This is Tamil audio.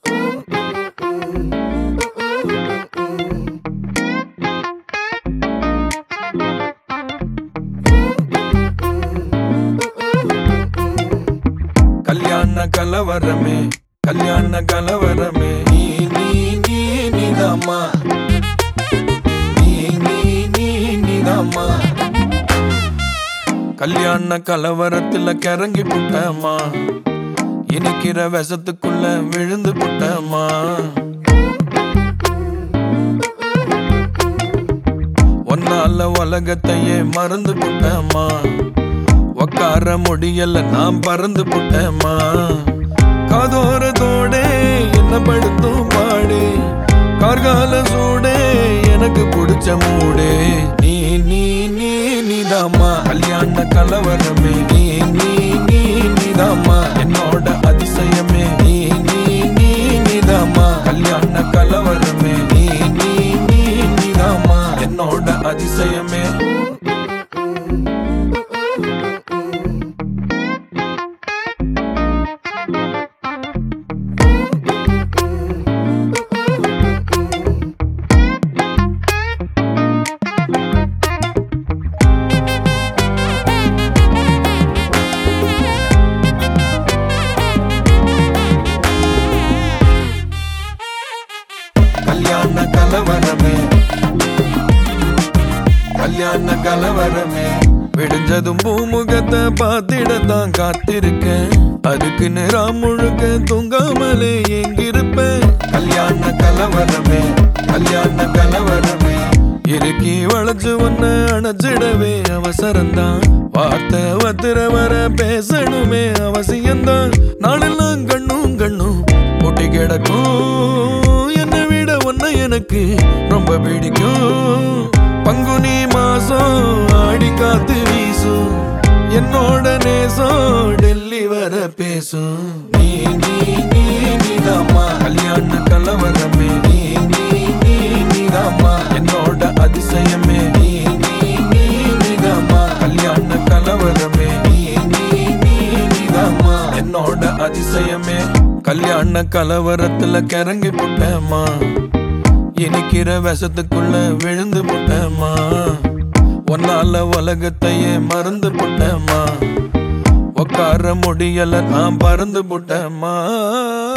கல்யாண கலவரமே கல்யாண கலவரமே நீ நீ நீ நீதாம்மா நீ நீ நீ நீதாம்மா கல்யாண கலவரத்துல கிறங்கி புட்டம்மா இனிக்கிற விஷத்துக்குள்ள விழுந்து புட்டம்மா ஒன்னால உலகத்தையே மறந்து புட்டம்மா உக்கார முடியல நான் பறந்து புட்டேம்மா காதோரத்தோடே என்ன படுத்தும் பாடு கார்கால சூடே எனக்கு பிடிச்ச மூடே நீ நீ நீ நீதாம்மா கல்யாண கலவரமே நீ நீ நீ நீதாம்மா என்னோட அதிசயமே நீ நீ நீ நீதாம்மா கல்யாண கலவரமே நீ நீ நீ நீதாம்மா என்னோட அதிசயமே கல்யாண கலவரமே கல்யாண கலவரமே விடிஞ்சதும் பூமுகத்தை பார்த்திடத்தான் காத்திருக்கேன் அதுக்கு நேரம் முழுக்க தூங்காமலே எங்கிருப்பேன் கல்யாண கலவரமே கல்யாண கலவரமே இறுக்கி வளைச்சு ஒன்ன அணைச்சிடவே அவசரம்தான் வார்த்தை வத்திர வர பேசணுமே அவசியம்தான் நாளெல்லாம் கண்ணும் கண்ணும் ஒட்டி கிடக்கும் என்னை விட ஒன்ன எனக்கு ரொம்ப பிடிக்கும் பங்குனி மாசம் ஆடி காத்து வீசும் என்னோட நேசம் டெல்லி வர பேசும் நீ நீ நீ நீதாம்மா கல்யாண கலவரமே நீ நீ நீ நீதாம்மா என்னோட அதிசயமே நீ நீ நீ நீதாம்மா கல்யாண கலவரமே நீ நீ நீ நீதாம்மா என்னோட அதிசயமே கல்யாண கலவரத்துல கிறங்கி புட்டேம்மா இனிக்கிற விஷத்துக்குள்ள விழுந்து புட்டேம்மா ஒன்னால உலகத்தையே மறந்து புட்டேம்மா உக்கார முடியல நான் பறந்து புட்டேம்மா